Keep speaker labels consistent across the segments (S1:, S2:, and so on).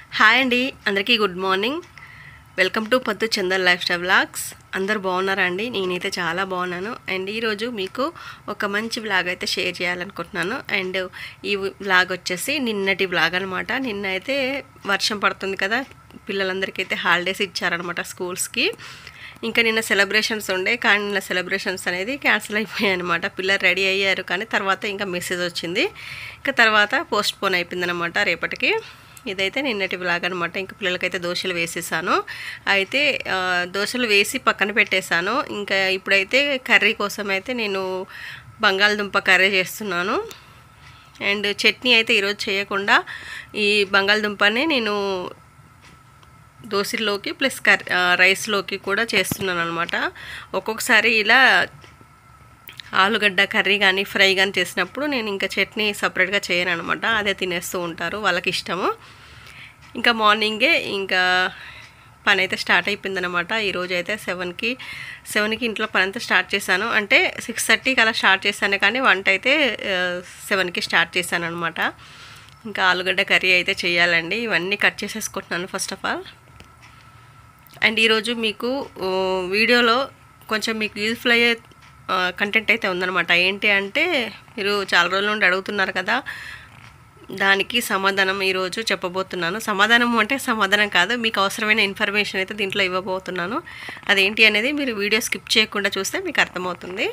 S1: hi అండి అందరికీ good morning welcome to పద్దు చందర్ లైఫ్ స్టైల్ వ్లాగ్స్ అందరు బాగున్నారా అండి నేనైతే చాలా బాగున్నాను అండ్ ఈరోజు మీకు ఒక మంచి వ్లాగ్ అయితే షేర్ చేయాలనుకుంటున్నాను అండ్ ఈ వ్లాగ్ వచ్చేసి నిన్నటి వ్లాగ్ అనమాట నిన్న అయితే వర్షం పడుతుంది కదా పిల్లలందరికీ అయితే హాలిడేస్ ఇచ్చారనమాట స్కూల్స్కి ఇంకా నిన్న సెలబ్రేషన్స్ ఉండే కానీ నిన్న సెలబ్రేషన్స్ అనేది క్యాన్సిల్ అయిపోయాయి అనమాట పిల్లలు రెడీ అయ్యారు కానీ తర్వాత ఇంకా మెసేజ్ వచ్చింది ఇంకా తర్వాత పోస్ట్ పోన్ అయిపోయిందనమాట రేపటికి ఇదైతే నిన్నటి బ్లాగ్ అనమాట ఇంకా పిల్లలకైతే దోశలు వేసేసాను అయితే ఆ, దోశలు వేసి పక్కన పెట్టేశాను ఇంకా ఇప్పుడైతే కర్రీ కోసం అయితే నేను బంగాళదుంప కర్రీ చేస్తున్నాను అండ్ చట్నీ అయితే ఈరోజు చేయకుండా ఈ బంగాళదుంపని నేను దోశల్లోకి ప్లస్ కర్రీ రైస్లోకి కూడా చేస్తున్నాను అనమాట ఒక్కొక్కసారి ఇలా ఆలుగడ్డ కర్రీ కానీ ఫ్రై కానీ చేసినప్పుడు నేను ఇంకా చట్నీ సపరేట్గా చేయను అనమాట అదే తినేస్తూ ఉంటారు వాళ్ళకి ఇష్టము ఇంకా మార్నింగే ఇంకా పని అయితే స్టార్ట్ అయిపోయిందనమాట ఈరోజు అయితే సెవెన్కి సెవెన్కి ఇంట్లో పని అంతా స్టార్ట్ చేశాను అంటే సిక్స్ థర్టీకి అలా స్టార్ట్ చేశాను కానీ వంట అయితే సెవెన్కి స్టార్ట్ చేశాను అనమాట ఇంకా ఆలుగడ్డ కర్రీ అయితే చేయాలండి ఇవన్నీ కట్ చేసేసుకుంటున్నాను ఫస్ట్ ఆఫ్ ఆల్ అండ్ ఈరోజు మీకు ఆ, వీడియోలో కొంచెం మీకు యూజ్ఫుల్ అయ్యే కంటెంట్ అయితే ఉందన్నమాట ఏంటి అంటే మీరు చాలా రోజుల నుండి అడుగుతున్నారు కదా దానికి సమాధానం ఈరోజు చెప్పబోతున్నాను సమాధానం అంటే సమాధానం కాదు మీకు అవసరమైన ఇన్ఫర్మేషన్ అయితే దీంట్లో ఇవ్వబోతున్నాను అదేంటి అనేది మీరు వీడియో స్కిప్ చేయకుండా చూస్తే మీకు అర్థమవుతుంది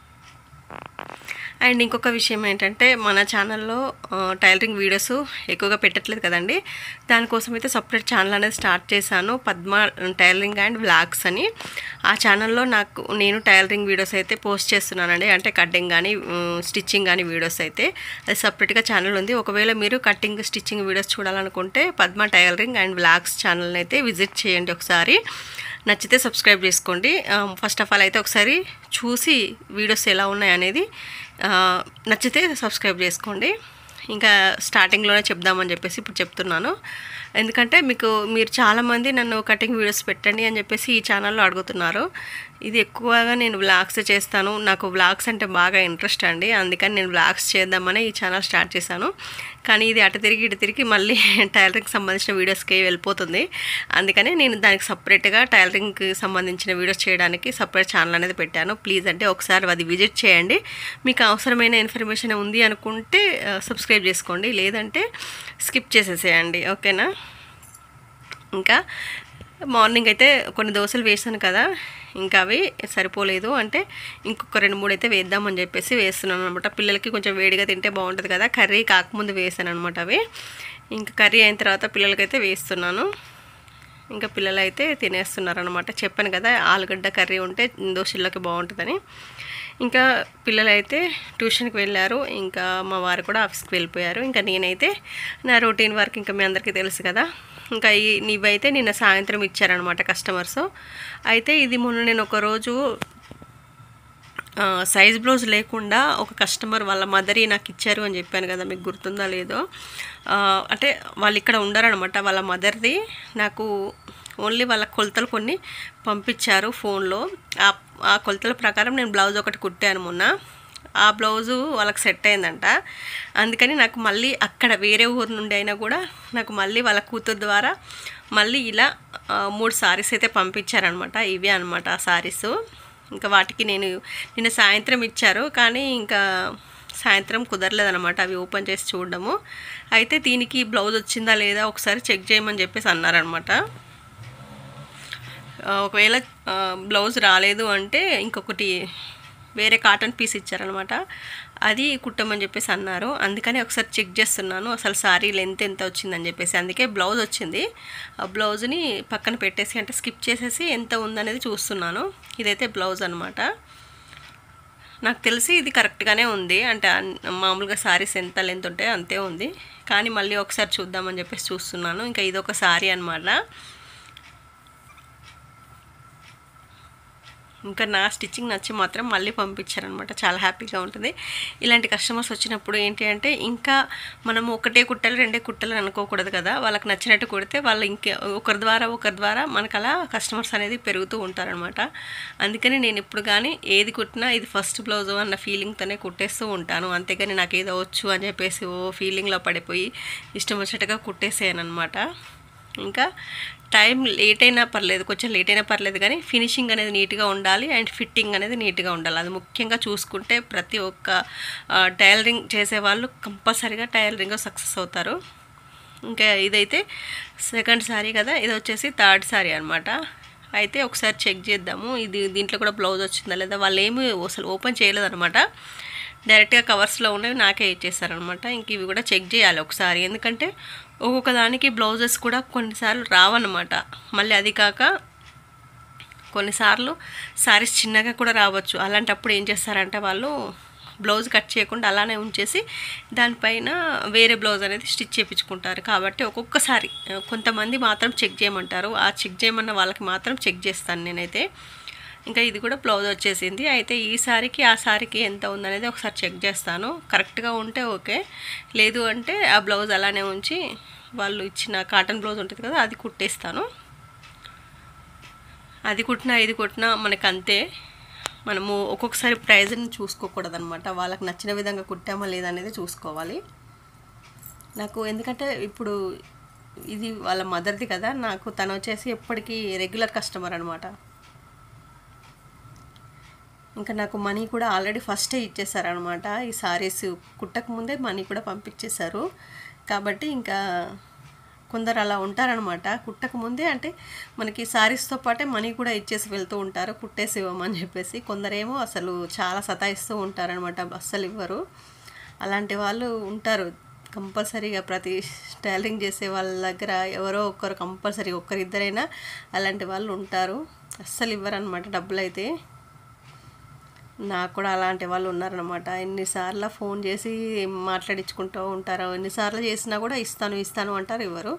S1: అండ్ ఇంకొక విషయం ఏంటంటే మన ఛానల్లో ఆ, టైలరింగ్ వీడియోస్ ఎక్కువగా పెట్టట్లేదు కదండి దానికోసం అయితే సపరేట్ ఛానల్ అనేది స్టార్ట్ చేశాను పద్మ టైలరింగ్ అండ్ వ్లాగ్స్ అని ఆ ఛానల్లో నాకు నేను టైలరింగ్ వీడియోస్ అయితే పోస్ట్ చేస్తున్నానండి అంటే కటింగ్ కానీ స్టిచ్చింగ్ కానీ వీడియోస్ అయితే అది సపరేట్గా ఛానల్ ఉంది ఒకవేళ మీరు కటింగ్ స్టిచ్చింగ్ వీడియోస్ చూడాలనుకుంటే పద్మ టైలరింగ్ అండ్ వ్లాగ్స్ ఛానల్ని అయితే విజిట్ చేయండి ఒకసారి నచ్చితే సబ్స్క్రైబ్ చేసుకోండి ఫస్ట్ ఆఫ్ ఆల్ అయితే ఒకసారి చూసి వీడియోస్ ఎలా ఉన్నాయి అనేది ఆ, నచ్చితే సబ్స్క్రైబ్ చేసుకోండి ఇంకా స్టార్టింగ్లోనే చెప్దామని చెప్పేసి ఇప్పుడు చెప్తున్నాను ఎందుకంటే మీకు మీరు చాలామంది నన్ను కటింగ్ వీడియోస్ పెట్టండి అని చెప్పేసి ఈ ఛానల్లో అడుగుతున్నారు ఇది ఎక్కువగా నేను వ్లాగ్స్ చేస్తాను నాకు వ్లాగ్స్ అంటే బాగా ఇంట్రెస్ట్ అండి అందుకని నేను వ్లాగ్స్ చేద్దామని ఈ ఛానల్ స్టార్ట్ చేశాను కానీ ఇది అటు తిరిగి ఇటు తిరిగి మళ్ళీ టైలరింగ్కి సంబంధించిన వీడియోస్కి వెళ్ళిపోతుంది అందుకని నేను దానికి సపరేట్గా టైలరింగ్కి సంబంధించిన వీడియోస్ చేయడానికి సపరేట్ ఛానల్ అనేది పెట్టాను ప్లీజ్ అంటే ఒకసారి అది విజిట్ చేయండి మీకు అవసరమైన ఇన్ఫర్మేషన్ ఉంది అనుకుంటే ఆ, సబ్స్క్రైబ్ చేసుకోండి లేదంటే స్కిప్ చేసేసేయండి ఓకేనా ఇంకా మార్నింగ్ అయితే కొన్ని దోశలు వేసాను కదా ఇంకా అవి సరిపోలేదు అంటే ఇంకొక రెండు మూడు అయితే వేద్దామని చెప్పేసి వేస్తున్నాను అనమాట పిల్లలకి కొంచెం వేడిగా తింటే బాగుంటుంది కదా కర్రీ కాకముందు వేసాను అనమాట అవి ఇంకా కర్రీ అయిన తర్వాత పిల్లలకైతే వేస్తున్నాను ఇంకా పిల్లలు అయితే తినేస్తున్నారు అనమాట చెప్పాను కదా ఆలుగడ్డ కర్రీ ఉంటే దోశల్లోకి బాగుంటుందని ఇంకా పిల్లలు అయితే ట్యూషన్కి వెళ్ళారు ఇంకా మా వారు కూడా ఆఫీస్కి వెళ్ళిపోయారు ఇంకా నేనైతే నా రొటీన్ వర్క్ ఇంకా మీ అందరికీ తెలుసు కదా ఇంకా ఈ ఇవైతే నిన్న సాయంత్రం ఇచ్చారనమాట కస్టమర్స్ అయితే ఇది మొన్న నేను ఒక రోజు ఆ, సైజ్ బ్లౌజ్ లేకుండా ఒక కస్టమర్ వాళ్ళ మదరి నాకు ఇచ్చారు అని చెప్పాను కదా మీకు గుర్తుందా లేదో ఆ, అంటే వాళ్ళు ఇక్కడ ఉండరనమాట వాళ్ళ మదర్ది నాకు ఓన్లీ వాళ్ళ కొలతలు కొన్ని పంపించారు ఫోన్లో ఆ ఆ కొలతల ప్రకారం నేను బ్లౌజ్ ఒకటి కుట్టాను మొన్న ఆ బ్లౌజు వాళ్ళకి సెట్ అయిందంట అందుకని నాకు మళ్ళీ అక్కడ వేరే ఊరు నుండి అయినా కూడా నాకు మళ్ళీ వాళ్ళ కూతురు ద్వారా మళ్ళీ ఇలా ఆ, మూడు సారీస్ అయితే పంపించారనమాట ఇవే అనమాట ఆ సారీస్ ఇంకా వాటికి నేను నిన్న సాయంత్రం ఇచ్చారు కానీ ఇంకా సాయంత్రం కుదరలేదనమాట అవి ఓపెన్ చేసి చూడడము అయితే దీనికి బ్లౌజ్ వచ్చిందా లేదా ఒకసారి చెక్ చేయమని చెప్పేసి అన్నారనమాట ఆ, ఒకవేళ ఆ, బ్లౌజ్ రాలేదు అంటే ఇంకొకటి వేరే కాటన్ పీస్ ఇచ్చారనమాట అది కుట్టమని చెప్పేసి అన్నారు అందుకని ఒకసారి చెక్ చేస్తున్నాను అసలు సారీ లెంత్ ఎంత వచ్చిందని చెప్పేసి అందుకే బ్లౌజ్ వచ్చింది ఆ బ్లౌజ్ని పక్కన పెట్టేసి అంటే స్కిప్ చేసేసి ఎంత ఉందనేది చూస్తున్నాను ఇదైతే బ్లౌజ్ అనమాట నాకు తెలిసి ఇది కరెక్ట్గానే ఉంది అంటే అన్- మామూలుగా సారీస్ ఎంత లెంత్ ఉంటాయో అంతే ఉంది కానీ మళ్ళీ ఒకసారి చూద్దామని చెప్పేసి చూస్తున్నాను ఇంకా ఇది ఒక సారీ అనమాట ఇంకా నా స్టిచ్చింగ్ నచ్చి మాత్రం మళ్ళీ పంపించారనమాట చాలా హ్యాపీగా ఉంటుంది ఇలాంటి కస్టమర్స్ వచ్చినప్పుడు ఏంటి అంటే ఇంకా మనం ఒకటే కుట్టాలి రెండే కుట్టాలి అనుకోకూడదు కదా వాళ్ళకి నచ్చినట్టు కుడితే వాళ్ళు ఇంకే ఒకరి ద్వారా ఒకరి ద్వారా మనకు అలా కస్టమర్స్ అనేది పెరుగుతూ ఉంటారనమాట అందుకని నేను ఇప్పుడు కానీ ఏది కుట్టినా ఇది ఫస్ట్ బ్లౌజ్ అన్న ఫీలింగ్తోనే కుట్టేస్తూ ఉంటాను అంతేగాని నాకు ఏదో వచ్చు అని చెప్పేసి ఓ ఫీలింగ్లో పడిపోయి ఇష్టం వచ్చినట్టుగా కుట్టేసాను అనమాట ఇంకా టైం లేట్ అయినా పర్లేదు కొంచెం లేట్ అయినా పర్లేదు కానీ ఫినిషింగ్ అనేది నీట్గా ఉండాలి అండ్ ఫిట్టింగ్ అనేది నీట్గా ఉండాలి అది ముఖ్యంగా చూసుకుంటే ప్రతి ఒక్క టైలరింగ్ చేసేవాళ్ళు కంపల్సరీగా టైలరింగ్ సక్సెస్ అవుతారు ఇంకా ఇదైతే సెకండ్ సారీ కదా ఇది వచ్చేసి థర్డ్ సారీ అనమాట అయితే ఒకసారి చెక్ చేద్దాము ఇది దీంట్లో కూడా బ్లౌజ్ వచ్చిందా లేదా వాళ్ళు ఏమి అసలు ఓపెన్ చేయలేదన్నమాట డైరెక్ట్గా కవర్స్లో ఉన్నవి నాకే ఇచ్చేసారనమాట ఇంక ఇవి కూడా చెక్ చేయాలి ఒకసారి ఎందుకంటే ఒక్కొక్క దానికి బ్లౌజెస్ కూడా కొన్నిసార్లు రావన్నమాట మళ్ళీ అది కాక కొన్నిసార్లు శారీస్ చిన్నగా కూడా రావచ్చు అలాంటప్పుడు ఏం చేస్తారంటే వాళ్ళు బ్లౌజ్ కట్ చేయకుండా అలానే ఉంచేసి దానిపైన వేరే బ్లౌజ్ అనేది స్టిచ్ చేయించుకుంటారు కాబట్టి ఒక్కొక్కసారి కొంతమంది మాత్రం చెక్ చేయమంటారు ఆ చెక్ చేయమన్న వాళ్ళకి మాత్రం చెక్ చేస్తాను నేనైతే ఇంకా ఇది కూడా బ్లౌజ్ వచ్చేసింది అయితే ఈ సారీకి ఆ సారీకి ఎంత ఉందనేది ఒకసారి చెక్ చేస్తాను కరెక్ట్గా ఉంటే ఓకే లేదు అంటే ఆ బ్లౌజ్ అలానే ఉంచి వాళ్ళు ఇచ్చిన కాటన్ బ్లౌజ్ ఉంటుంది కదా అది కుట్టేస్తాను అది కుట్టినా ఇది కుట్టినా మనకు అంతే మనము ఒక్కొక్కసారి ప్రైజ్ని చూసుకోకూడదు అనమాట వాళ్ళకి నచ్చిన విధంగా కుట్టామా లేదా అనేది చూసుకోవాలి నాకు ఎందుకంటే ఇప్పుడు ఇది వాళ్ళ మదర్ది కదా నాకు తను వచ్చేసి ఎప్పటికీ రెగ్యులర్ కస్టమర్ అనమాట ఇంకా నాకు మనీ కూడా ఆల్రెడీ ఫస్టే ఇచ్చేసారనమాట ఈ సారీస్ కుట్టక ముందే మనీ కూడా పంపించేశారు కాబట్టి ఇంకా కొందరు అలా ఉంటారనమాట కుట్టక ముందే అంటే మనకి సారీస్తో పాటే మనీ కూడా ఇచ్చేసి వెళ్తూ ఉంటారు కుట్టేసి ఇవ్వమని చెప్పేసి కొందరేమో అసలు చాలా సతాయిస్తూ ఉంటారనమాట అస్సలు ఇవ్వరు అలాంటి వాళ్ళు ఉంటారు కంపల్సరీగా ప్రతి టైలరింగ్ చేసే వాళ్ళ దగ్గర ఎవరో ఒకరు కంపల్సరీ ఒక్కరిద్దరైనా అలాంటి వాళ్ళు ఉంటారు అస్సలు ఇవ్వరనమాట డబ్బులు అయితే నాకు కూడా అలాంటి వాళ్ళు ఉన్నారనమాట ఎన్నిసార్లు ఫోన్ చేసి మాట్లాడించుకుంటూ ఉంటారు ఎన్నిసార్లు చేసినా కూడా ఇస్తాను ఇస్తాను అంటారు ఇవ్వరు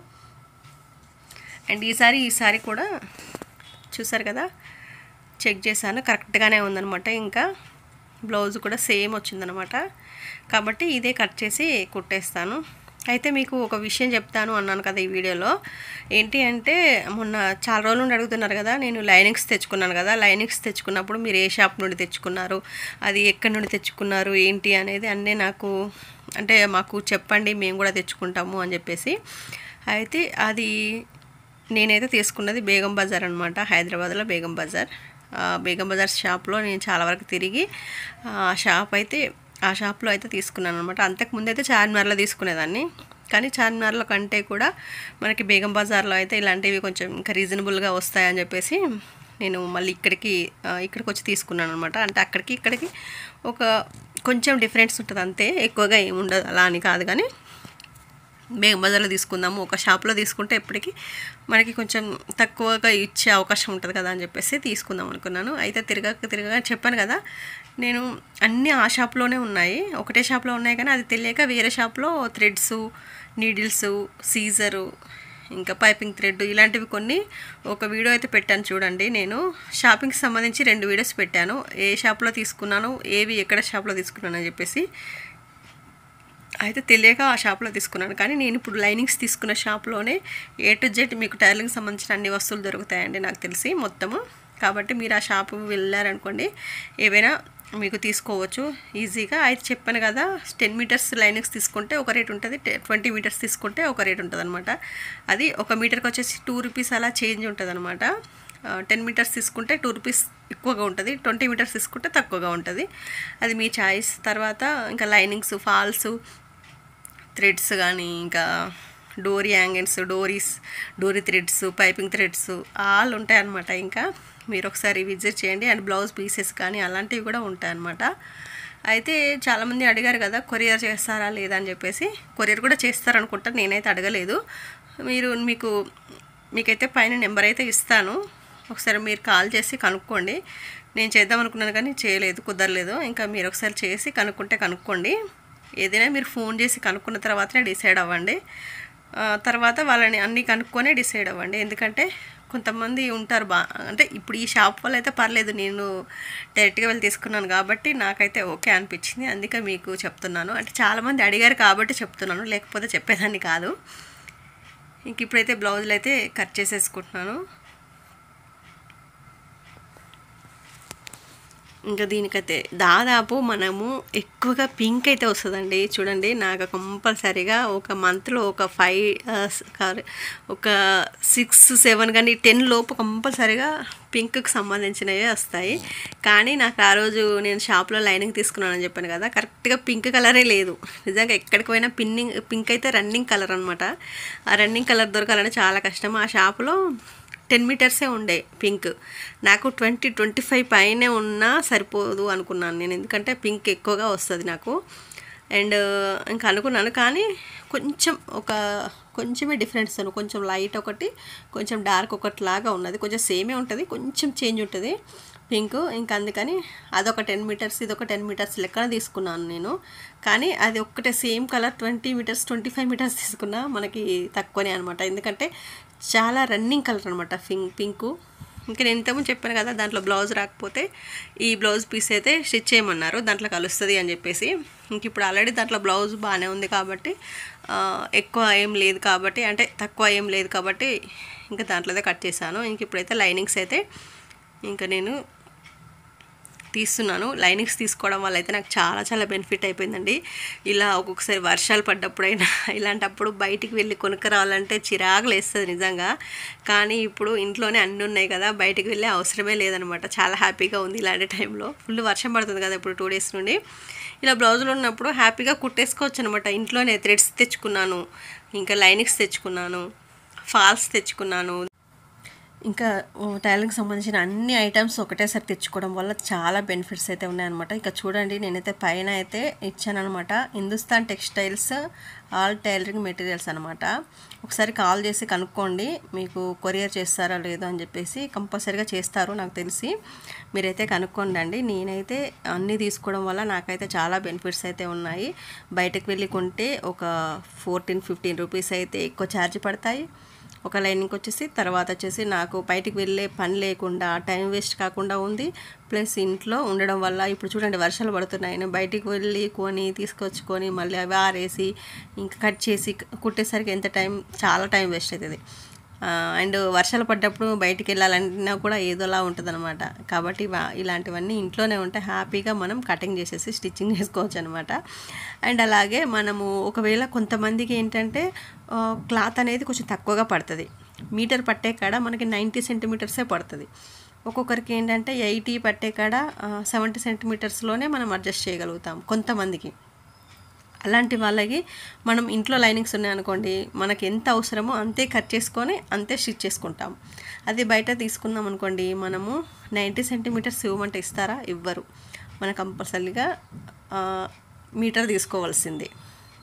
S1: అండ్ ఈసారి ఈసారి కూడా చూసారు కదా చెక్ చేశాను కరెక్ట్గానే ఉందనమాట ఇంకా బ్లౌజ్ కూడా సేమ్ వచ్చిందనమాట కాబట్టి ఇదే కట్ చేసి కుట్టేస్తాను అయితే మీకు ఒక విషయం చెప్తాను అన్నాను కదా ఈ వీడియోలో ఏంటి అంటే మొన్న చాలా రోజుల నుండి అడుగుతున్నారు కదా నేను లైనింగ్స్ తెచ్చుకున్నాను కదా లైనింగ్స్ తెచ్చుకున్నప్పుడు మీరు ఏ షాప్ నుండి తెచ్చుకున్నారు అది ఎక్కడి నుండి తెచ్చుకున్నారు ఏంటి అనేది అన్నీ నాకు అంటే మాకు చెప్పండి మేము కూడా తెచ్చుకుంటాము అని చెప్పేసి అయితే అది నేనైతే తీసుకున్నది బేగం బజార్ అనమాట హైదరాబాద్లో బేగం బజార్ బేగం బజార్ షాప్లో నేను చాలా వరకు తిరిగి ఆ షాప్ అయితే ఆ షాప్లో అయితే తీసుకున్నాను అనమాట అంతకుముందు అయితే చార్మినార్లో తీసుకునేదాన్ని కానీ చార్మినార్లో కంటే కూడా మనకి బేగం బజార్లో అయితే ఇలాంటివి కొంచెం ఇంకా రీజనబుల్గా వస్తాయని చెప్పేసి నేను మళ్ళీ ఇక్కడికి ఇక్కడికి వచ్చి తీసుకున్నాను అనమాట అంటే అక్కడికి ఇక్కడికి ఒక కొంచెం డిఫరెన్స్ ఉంటుంది అంతే ఎక్కువగా ఏమి ఉండదు అలా అని కాదు కానీ బేగం బజార్లో తీసుకుందాము ఒక షాప్లో తీసుకుంటే ఎప్పటికీ మనకి కొంచెం తక్కువగా ఇచ్చే అవకాశం ఉంటుంది కదా అని చెప్పేసి తీసుకుందాం అనుకున్నాను అయితే తిరగక తిరగగా చెప్పాను కదా నేను అన్నీ ఆ షాప్లోనే ఉన్నాయి ఒకటే షాప్లో ఉన్నాయి కానీ అది తెలియక వేరే షాప్లో థ్రెడ్స్ నీడిల్స్ సీజరు ఇంకా పైపింగ్ థ్రెడ్ ఇలాంటివి కొన్ని ఒక వీడియో అయితే పెట్టాను చూడండి నేను షాపింగ్కి సంబంధించి రెండు వీడియోస్ పెట్టాను ఏ షాప్లో తీసుకున్నాను ఏవి ఎక్కడ షాప్లో తీసుకున్నాను అని చెప్పేసి అయితే తెలియక ఆ షాప్లో తీసుకున్నాను కానీ నేను ఇప్పుడు లైనింగ్స్ తీసుకున్న షాప్లోనే ఏ టు జెడ్ మీకు టైలరింగ్ సంబంధించిన అన్ని వస్తువులు దొరుకుతాయండి నాకు తెలిసి మొత్తము కాబట్టి మీరు ఆ షాపు వెళ్ళారనుకోండి ఏవైనా మీకు తీసుకోవచ్చు ఈజీగా అయితే చెప్పాను కదా టెన్ మీటర్స్ లైనింగ్స్ తీసుకుంటే ఒక రేట్ ఉంటుంది ట్వంటీ మీటర్స్ తీసుకుంటే ఒక రేట్ ఉంటుంది అనమాట అది ఒక మీటర్కి వచ్చేసి టూ రూపీస్ అలా చేంజ్ ఉంటుంది అనమాట టెన్ మీటర్స్ తీసుకుంటే టూ రూపీస్ ఎక్కువగా ఉంటుంది ట్వంటీ మీటర్స్ తీసుకుంటే తక్కువగా ఉంటుంది అది మీ చాయిస్ తర్వాత ఇంకా లైనింగ్స్ ఫాల్స్ థ్రెడ్స్ కానీ ఇంకా డోరీ యాంగిల్స్ డోరీస్ డోరీ థ్రెడ్స్ పైపింగ్ థ్రెడ్స్ ఆల్ ఉంటాయన్నమాట ఇంకా మీరు ఒకసారి విజిట్ చేయండి అండ్ బ్లౌజ్ పీసెస్ కానీ అలాంటివి కూడా ఉంటాయన్నమాట అయితే చాలామంది అడిగారు కదా కొరియర్ చేస్తారా లేదా అని చెప్పేసి కొరియర్ కూడా చేస్తారనుకుంటా నేనైతే అడగలేదు మీరు మీకు మీకైతే పైన నెంబర్ అయితే ఇస్తాను ఒకసారి మీరు కాల్ చేసి కనుక్కోండి నేను చేద్దాం అనుకున్నాను కానీ చేయలేదు కుదరలేదు ఇంకా మీరు ఒకసారి చేసి కనుక్కుంటే కనుక్కోండి ఏదైనా మీరు ఫోన్ చేసి కనుక్కున్న తర్వాతనే డిసైడ్ అవ్వండి తర్వాత వాళ్ళని అన్నీ కనుక్కొనే డిసైడ్ అవ్వండి ఎందుకంటే కొంతమంది ఉంటారు బా అంటే ఇప్పుడు ఈ షాప్ వల్ల అయితే పర్లేదు నేను డైరెక్ట్గా వెళ్ళి తీసుకున్నాను కాబట్టి నాకైతే ఓకే అనిపించింది అందుకే మీకు చెప్తున్నాను అంటే చాలామంది అడిగారు కాబట్టి చెప్తున్నాను లేకపోతే చెప్పేదాన్ని కాదు ఇంక ఇప్పుడైతే బ్లౌజులు అయితే కట్ చేసేసుకుంటున్నాను ఇంకా దీనికైతే దాదాపు మనము ఎక్కువగా పింక్ అయితే వస్తుందండి చూడండి నాకు కంపల్సరీగా ఒక మంత్లో ఒక ఫైవ్ ఒక సిక్స్ సెవెన్ కానీ టెన్ లోపు కంపల్సరీగా పింక్కి సంబంధించినవి వస్తాయి కానీ నాకు ఆ రోజు నేను షాప్లో లైనింగ్ తీసుకున్నానని చెప్పాను కదా కరెక్ట్గా పింక్ కలరే లేదు నిజంగా ఎక్కడికి పోయినా పిన్నింగ్ పింక్ అయితే రన్నింగ్ కలర్ అనమాట ఆ రన్నింగ్ కలర్ దొరకాలంటే చాలా కష్టం ఆ షాపులో టెన్ మీటర్సే ఉండే పింక్ నాకు ట్వంటీ ట్వంటీ ఫైవ్ పైనే ఉన్నా సరిపోదు అనుకున్నాను నేను ఎందుకంటే పింక్ ఎక్కువగా వస్తుంది నాకు అండ్ ఇంకా అనుకున్నాను కానీ కొంచెం ఒక కొంచెమే డిఫరెన్స్ ఉంది కొంచెం లైట్ ఒకటి కొంచెం డార్క్ ఒకటి లాగా ఉన్నది కొంచెం సేమే ఉంటుంది కొంచెం చేంజ్ ఉంటుంది పింక్ ఇంకా అందుకని అదొక టెన్ మీటర్స్ ఇదొక టెన్ మీటర్స్ లెక్కన తీసుకున్నాను నేను కానీ అది ఒక్కటే same colour twenty metres twenty five metres తీసుకున్నా మనకి తక్కువనే అనమాట ఎందుకంటే చాలా రన్నింగ్ కలర్ అనమాట పింక్ పింకు ఇంకా నేను ఇంతకుముందు చెప్పాను కదా దాంట్లో బ్లౌజ్ రాకపోతే ఈ బ్లౌజ్ పీస్ అయితే స్టిచ్ చేయమన్నారు దాంట్లో కలుస్తుంది అని చెప్పేసి ఇంక ఇప్పుడు ఆల్రెడీ దాంట్లో బ్లౌజ్ బాగానే ఉంది కాబట్టి ఆ, ఎక్కువ ఏం లేదు కాబట్టి అంటే తక్కువ ఏం లేదు కాబట్టి ఇంకా దాంట్లోదే కట్ చేశాను ఇంక ఇప్పుడైతే లైనింగ్స్ అయితే ఇంకా నేను తీస్తున్నాను లైనింగ్స్ తీసుకోవడం వల్ల అయితే నాకు చాలా చాలా బెనిఫిట్ అయిపోయిందండి ఇలా ఒక్కొక్కసారి వర్షాలు పడ్డప్పుడైనా ఇలాంటప్పుడు బయటికి వెళ్ళి కొనుక్క రావాలంటే చిరాకులు వేస్తుంది నిజంగా కానీ ఇప్పుడు ఇంట్లోనే అన్నీ ఉన్నాయి కదా బయటికి వెళ్ళే అవసరమే లేదనమాట చాలా హ్యాపీగా ఉంది ఇలాంటి టైంలో ఫుల్ వర్షం పడుతుంది కదా ఇప్పుడు టూ డేస్ నుండి ఇలా బ్లౌజులు ఉన్నప్పుడు హ్యాపీగా కుట్టేసుకోవచ్చు అనమాట ఇంట్లోనే థ్రెడ్స్ తెచ్చుకున్నాను ఇంకా లైనింగ్స్ తెచ్చుకున్నాను ఫాల్స్ తెచ్చుకున్నాను ఇంకా టైలరింగ్ సంబంధించిన అన్ని ఐటమ్స్ ఒకటేసారి తెచ్చుకోవడం వల్ల చాలా బెనిఫిట్స్ అయితే ఉన్నాయన్నమాట ఇక చూడండి నేనైతే పైన అయితే ఇచ్చానమాట Hindustan textiles all tailoring materials అనమాట ఒకసారి కాల్ చేసి కనుక్కోండి మీకు కొరియర్ చేస్తారా లేదో అని చెప్పేసి కంపల్సరీగా చేస్తారు నాకు తెలిసి మీరైతే కనుక్కోండి అండి నేనైతే అన్నీ తీసుకోవడం వల్ల నాకైతే చాలా బెనిఫిట్స్ అయితే ఉన్నాయి బయటకు వెళ్ళి కొంటే ఒక ఫోర్టీన్ ఫిఫ్టీన్ రూపీస్ అయితే ఎక్కువ ఛార్జ్ పడతాయి ఒక లైనింగ్ వచ్చేసి తర్వాత వచ్చేసి నాకు బయటికి వెళ్ళే పని లేకుండా టైం వేస్ట్ కాకుండా ఉంది ప్లస్ ఇంట్లో ఉండడం వల్ల ఇప్పుడు చూడండి వర్షాలు పడుతున్నాయి నేను బయటికి వెళ్ళి కొని తీసుకొచ్చుకొని మళ్ళీ అవి ఆరేసి ఇంకా కట్ చేసి కుట్టేసరికి ఎంత టైం చాలా టైం వేస్ట్ అవుతుంది అండ్ వర్షాలు పడ్డప్పుడు బయటికి వెళ్ళాలన్నా కూడా ఏదోలా ఉంటుంది అనమాట కాబట్టి వా- ఇలాంటివన్నీ ఇంట్లోనే ఉంటే హ్యాపీగా మనం కటింగ్ చేసేసి స్టిచ్చింగ్ చేసుకోవచ్చు అనమాట అండ్ అలాగే మనము ఒకవేళ కొంతమందికి ఏంటంటే ఆ, క్లాత్ అనేది కొంచెం తక్కువగా పడుతుంది మీటర్ పట్టే కాడ మనకి నైంటీ సెంటీమీటర్సే పడుతుంది ఒక్కొక్కరికి ఏంటంటే ఎయిటీ పట్టే కాడ సెవెంటీ సెంటీమీటర్స్లోనే మనం అడ్జస్ట్ చేయగలుగుతాం కొంతమందికి అలాంటి వాళ్ళకి మనం ఇంట్లో లైనింగ్స్ ఉన్నాయనుకోండి మనకి ఎంత అవసరమో అంతే కట్ చేసుకొని అంతే స్టిచ్ చేసుకుంటాం అది బయట తీసుకున్నాం అనుకోండి మనము నైంటీ సెంటీమీటర్స్ ఇవ్వమంటే ఇస్తారా ఇవ్వరు మన కంపల్సరీగా మీటర్ తీసుకోవాల్సిందే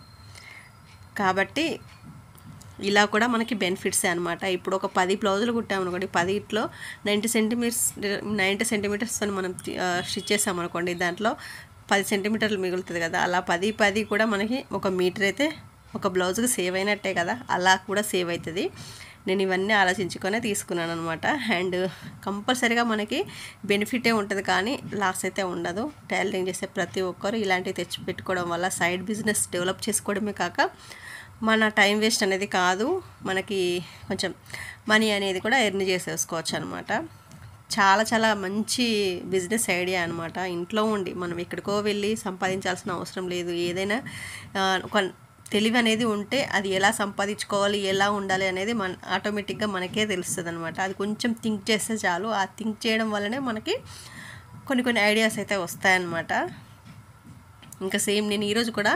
S1: కాబట్టి ఇలా కూడా మనకి బెనిఫిట్సే అనమాట ఇప్పుడు ఒక పది బ్లౌజులు కుట్టామనుకోండి పదిట్లో నైంటీ సెంటీమీటర్స్ నైంటీ సెంటీమీటర్స్ అని మనం స్టిచ్ చేసామనుకోండి దాంట్లో పది సెంటీమీటర్లు మిగులుతుంది కదా అలా పది పది కూడా మనకి ఒక మీటర్ అయితే ఒక బ్లౌజ్కి సేవ్ అయినట్టే కదా అలా కూడా సేవ్ అవుతుంది నేను ఇవన్నీ ఆలోచించుకొనే తీసుకున్నాను అనమాట అండ్ కంపల్సరీగా మనకి బెనిఫిటే ఉంటుంది కానీ లాస్ అయితే ఉండదు టైలరింగ్ చేసే ప్రతి ఒక్కరు ఇలాంటివి తెచ్చి పెట్టుకోవడం వల్ల సైడ్ బిజినెస్ డెవలప్ చేసుకోవడమే కాక మన టైం వేస్ట్ అనేది కాదు మనకి కొంచెం మనీ అనేది కూడా ఎర్న్ చేసేసుకోవచ్చు అనమాట చాలా చాలా మంచి బిజినెస్ ఐడియా అనమాట ఇంట్లో ఉండి మనం ఎక్కడికో వెళ్ళి సంపాదించాల్సిన అవసరం లేదు ఏదైనా ఆ, ఒక తెలివి అనేది ఉంటే అది ఎలా సంపాదించుకోవాలి ఎలా ఉండాలి అనేది మన ఆటోమేటిక్గా మనకే తెలుస్తుంది అనమాట అది కొంచెం థింక్ చేస్తే చాలు ఆ థింక్ చేయడం వల్లనే మనకి కొన్ని కొన్ని ఐడియాస్ అయితే వస్తాయన్నమాట ఇంకా సేమ్ నేను ఈరోజు కూడా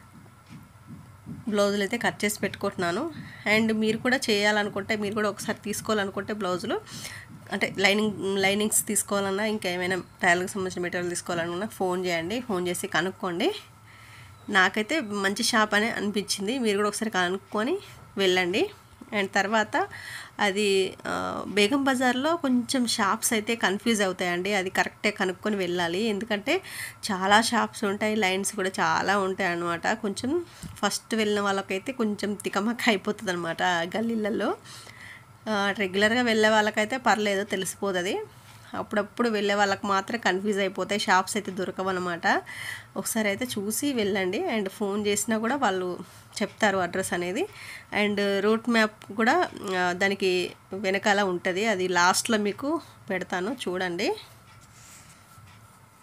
S1: బ్లౌజులు అయితే కట్ చేసి పెట్టుకుంటున్నాను అండ్ మీరు కూడా చేయాలనుకుంటే మీరు కూడా ఒకసారి తీసుకోవాలనుకుంటే బ్లౌజులు అంటే లైనింగ్ లైనింగ్స్ తీసుకోవాలన్నా ఇంకా ఏమైనా టైలర్కి సంబంధించిన మెటీరియల్ తీసుకోవాలనుకున్నా ఫోన్ చేయండి ఫోన్ చేసి కనుక్కోండి నాకైతే మంచి షాప్ అని అనిపించింది మీరు కూడా ఒకసారి కనుక్కొని వెళ్ళండి అండ్ తర్వాత అది ఆ, బేగం బజార్లో కొంచెం షాప్స్ అయితే కన్ఫ్యూజ్ అవుతాయండి అది కరెక్టే కనుక్కొని వెళ్ళాలి ఎందుకంటే చాలా షాప్స్ ఉంటాయి లైన్స్ కూడా చాలా ఉంటాయి అన్నమాట కొంచెం ఫస్ట్ వెళ్ళిన వాళ్ళకైతే కొంచెం తికమక్క అయిపోతుంది అనమాట గల్లీలలో రెగ్యులర్గా వెళ్ళే వాళ్ళకైతే పర్లేదు తెలిసిపోతుంది అప్పుడప్పుడు వెళ్ళే వాళ్ళకి మాత్రం కన్ఫ్యూజ్ అయిపోతాయి షాప్స్ అయితే దొరకవన్నమాట ఒకసారి అయితే చూసి వెళ్ళండి అండ్ ఫోన్ చేసినా కూడా వాళ్ళు చెప్తారు అడ్రస్ అనేది అండ్ రూట్ మ్యాప్ కూడా ఆ, దానికి వెనకాల ఉంటుంది అది లాస్ట్లో మీకు పెడతాను చూడండి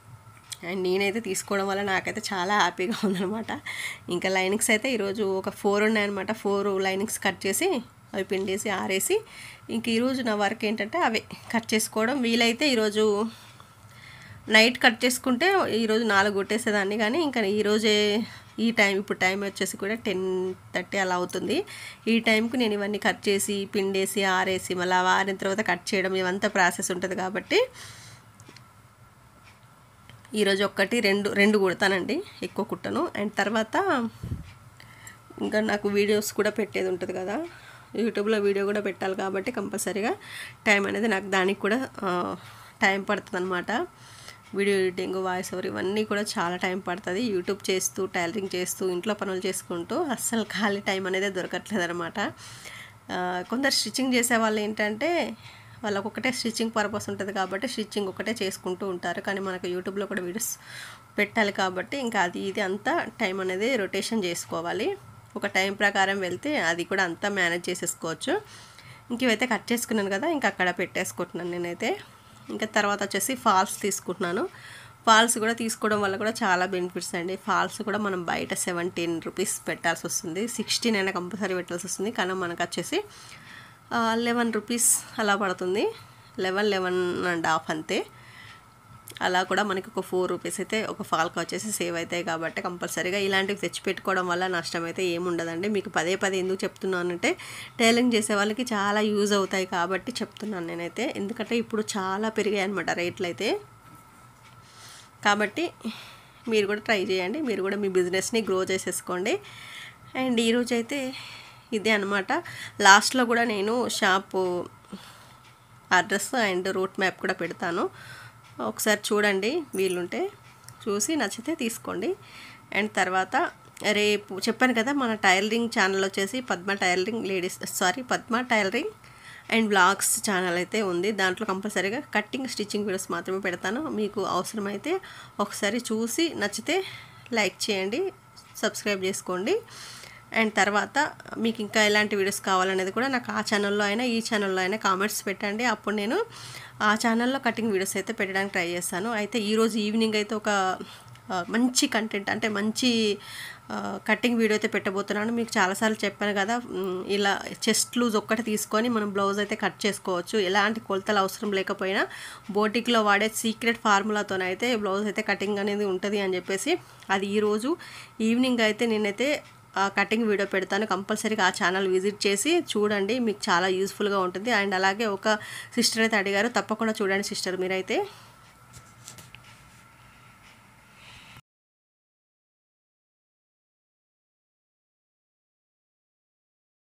S1: అండ్ నేనైతే తీసుకోవడం వల్ల నాకైతే చాలా హ్యాపీగా ఉందనమాట ఇంకా లైనింగ్స్ అయితే ఈరోజు ఒక ఫోర్ ఉన్నాయన్నమాట ఫోర్ లైనింగ్స్ కట్ చేసి అవి పిండేసి ఆరేసి ఇంక ఈరోజు నా వర్క్ ఏంటంటే అవి కట్ చేసుకోవడం వీలైతే ఈరోజు నైట్ కట్ చేసుకుంటే ఈరోజు నాలుగు కొట్టేసేదాన్ని కానీ ఇంకా ఈరోజే ఈ టైం ఇప్పుడు టైం వచ్చేసి కూడా టెన్ థర్టీ అలా అవుతుంది ఈ టైంకు నేను ఇవన్నీ కట్ చేసి పిండేసి ఆరేసి మళ్ళీ అవి ఆరిన తర్వాత కట్ చేయడం ఇవంతా ప్రాసెస్ ఉంటుంది కాబట్టి ఈరోజు ఒక్కటి రెండు రెండు కుడతానండి ఎక్కువ కుట్టను అండ్ తర్వాత ఇంకా నాకు వీడియోస్ కూడా పెట్టేది ఉంటుంది కదా యూట్యూబ్లో వీడియో కూడా పెట్టాలి కాబట్టి కంపల్సరీగా టైం అనేది నాకు దానికి కూడా టైం పడుతుంది అనమాట వీడియో ఎడిటింగ్ వాయిస్ ఓవర్ ఇవన్నీ కూడా చాలా టైం పడుతుంది యూట్యూబ్ చేస్తూ టైలరింగ్ చేస్తూ ఇంట్లో పనులు చేసుకుంటూ అస్సలు ఖాళీ టైం అనేది దొరకట్లేదు అనమాట కొందరు స్టిచ్చింగ్ చేసే వాళ్ళు ఏంటంటే వాళ్ళకు ఒకటే స్టిచ్చింగ్ పర్పస్ ఉంటుంది కాబట్టి స్టిచ్చింగ్ ఒకటే చేసుకుంటూ ఉంటారు కానీ మనకు యూట్యూబ్లో కూడా వీడియోస్ పెట్టాలి కాబట్టి ఇంకా అది ఇది అంతా టైం అనేది రొటేషన్ చేసుకోవాలి ఒక టైం ప్రకారం వెళ్తే అది కూడా అంతా మేనేజ్ చేసేసుకోవచ్చు ఇంక ఇవైతే కట్ చేసుకున్నాను కదా ఇంకా అక్కడ పెట్టేసుకుంటున్నాను నేనైతే ఇంకా తర్వాత వచ్చేసి ఫాల్స్ తీసుకుంటున్నాను ఫాల్స్ కూడా తీసుకోవడం వల్ల కూడా చాలా బెనిఫిట్స్ అండి ఫాల్స్ కూడా మనం బయట సెవెంటీన్ రూపీస్ పెట్టాల్సి వస్తుంది సిక్స్టీన్ అయినా కంపల్సరీ పెట్టాల్సి వస్తుంది కానీ మనకు వచ్చేసి లెవెన్ రూపీస్ అలా పడుతుంది లెవెన్ లెవెన్ అండ్ హాఫ్ అంతే అలా కూడా మనకి ఒక ఫోర్ రూపీస్ అయితే ఒక ఫాల్కి వచ్చేసి సేవ్ అవుతాయి కాబట్టి కంపల్సరీగా ఇలాంటివి తెచ్చి పెట్టుకోవడం వల్ల నష్టం అయితే ఏముండదండి మీకు పదే పదే ఎందుకు చెప్తున్నానంటే టైలింగ్ చేసే వాళ్ళకి చాలా యూజ్ అవుతాయి కాబట్టి చెప్తున్నాను నేనైతే ఎందుకంటే ఇప్పుడు చాలా పెరిగాయి అనమాట రేట్లు అయితే కాబట్టి మీరు కూడా ట్రై చేయండి మీరు కూడా మీ బిజినెస్ని గ్రో చేసేసుకోండి అండ్ ఈరోజు అయితే ఇదే అనమాట లాస్ట్లో కూడా నేను shop address and route map కూడా పెడతాను ఒకసారి చూడండి వీలుంటే చూసి నచ్చితే తీసుకోండి అండ్ తర్వాత రేపు చెప్పాను కదా మన టైలరింగ్ ఛానల్ వచ్చేసి Padma tailoring ladies sorry Padma tailoring and blogs channel అయితే ఉంది దాంట్లో కంపల్సరీగా కట్టింగ్ స్టిచ్చింగ్ వీడియోస్ మాత్రమే పెడతాను మీకు అవసరమైతే ఒకసారి చూసి నచ్చితే లైక్ చేయండి సబ్స్క్రైబ్ చేసుకోండి అండ్ తర్వాత మీకు ఇంకా ఎలాంటి వీడియోస్ కావాలనేది కూడా నాకు ఆ ఛానల్లో అయినా ఈ ఛానల్లో అయినా కామెంట్స్ పెట్టండి అప్పుడు నేను ఆ ఛానల్లో కటింగ్ వీడియోస్ అయితే పెట్టడానికి ట్రై చేస్తాను అయితే ఈరోజు ఈవినింగ్ అయితే ఒక మంచి కంటెంట్ అంటే మంచి కటింగ్ వీడియో అయితే పెట్టబోతున్నాను మీకు చాలాసార్లు చెప్పాను కదా ఇలా చెస్ట్ లూజ్ ఒక్కటి తీసుకొని మనం బ్లౌజ్ అయితే కట్ చేసుకోవచ్చు ఎలాంటి కొలతలు అవసరం లేకపోయినా బోటిక్లో వాడే సీక్రెట్ ఫార్ములాతోనైతే బ్లౌజ్ అయితే కటింగ్ అనేది ఉంటుంది అని చెప్పేసి అది ఈరోజు ఈవినింగ్ అయితే నేనైతే కటింగ్ వీడియో పెడతాను కంపల్సరీగా ఆ ఛానల్ విజిట్ చేసి చూడండి మీకు చాలా యూస్ఫుల్గా ఉంటుంది అండ్ అలాగే ఒక సిస్టర్ అయితే అడిగారు తప్పకుండా చూడండి సిస్టర్ మీరైతే